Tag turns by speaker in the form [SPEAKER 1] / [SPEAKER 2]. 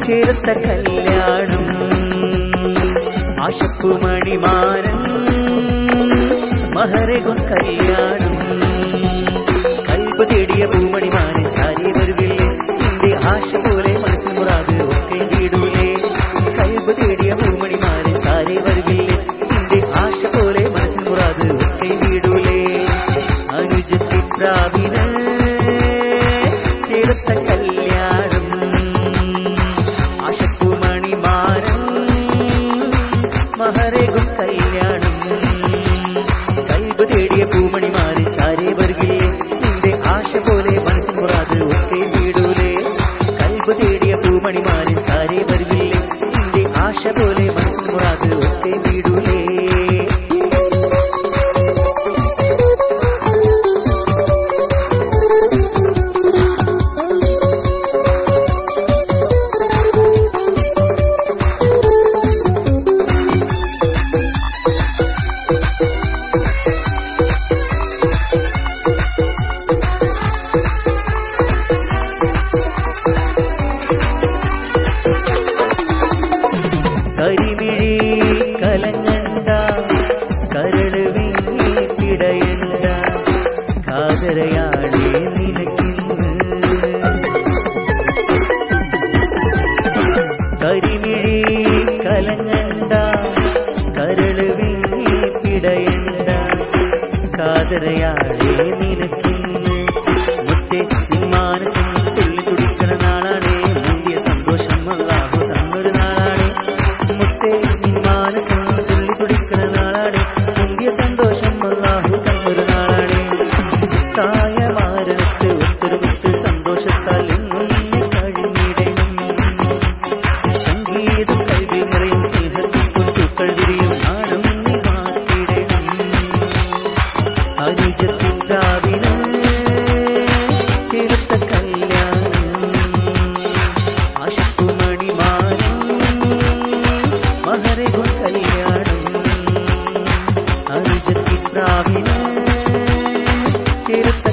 [SPEAKER 1] ചേർത്ത കല്യാണം ആശപ്പുമണിമാരൻ മഹരകും കല്യാണം കൽബ് തേടിയ പൂമണിമാരൻ ചാരി വരുകില്ലേ നിന്റെ ആശ പോലെ മനസ്സിൽ മുറാത് ഒക്കെ വീടൂലേ കൽബ് തേടിയ പൂമണിമാരൻ ചാരി വരുകില്ലേ നിന്റെ ആശ പോലെ മനസ്സിൽ മുറാത് ഒക്കെ വീടൂലേ അനുജത്തി പ്രാവിന് ചേർത്ത കല്യാണം ആശപ്പുമണിമാരൻ മഹരകും കല്യാണം കൽബ് തേടിയ പൂമണിമാരി ചാരേ വരുകില്ലേ നിന്റെ ആശ പോലെ മനസ്സിൽ മുറാത് ഒക്കെ വീടൂലേ കൽബ് തേടിയ പൂമണിമാരി ചാരേ വരുകില്ലേ നിന്റെ ആശ പോലെ മനസ്സിൽ മുറാത് ഒക്കെ വീടൂലേ കരിമിഴി കലങ്ങണ്ട കരട് വീങ്ങി പിടയണ്ട കാതരയാണേ നിനക്കിന്ന് കരിമിഴി കലങ്ങണ്ട കരട് വീങ്ങി പിടയണ്ട കാതരയാണേ നിനക്കിന്ന് മുത്തേ മാനസം തുള്ളി തുടിക്കണ നാളാണേ മുന്തിയ സന്തോഷം അല്ലാഹു തന്നൊരു നാളാണേ മുത്തേ മാനസം തുള്ളി തുടിക്കണ നാളാണേ മുന്തിയ സന്തോഷം അല്ലാഹു തന്നൊരു നാളാണേ തായമാരത്ത് ഒത്തൊരുമിത്ത് സന്തോഷത്താൽ എന്നും നീ കഴിഞ്ഞിടണം സംഗീതം കൽവി നിറയും സ്നേഹത്തിൽ കൊണ്ടുക്കൾ വിരിയും നാടും നീ മാറ്റിടണം അനുജത്തിക്കാവിന് ചേർത്ത കല്യാണം ആശപ്പുമണിമാനം മഹരകും കല്യാണം അനുജത്തിക്കാവിന് ചേർത്ത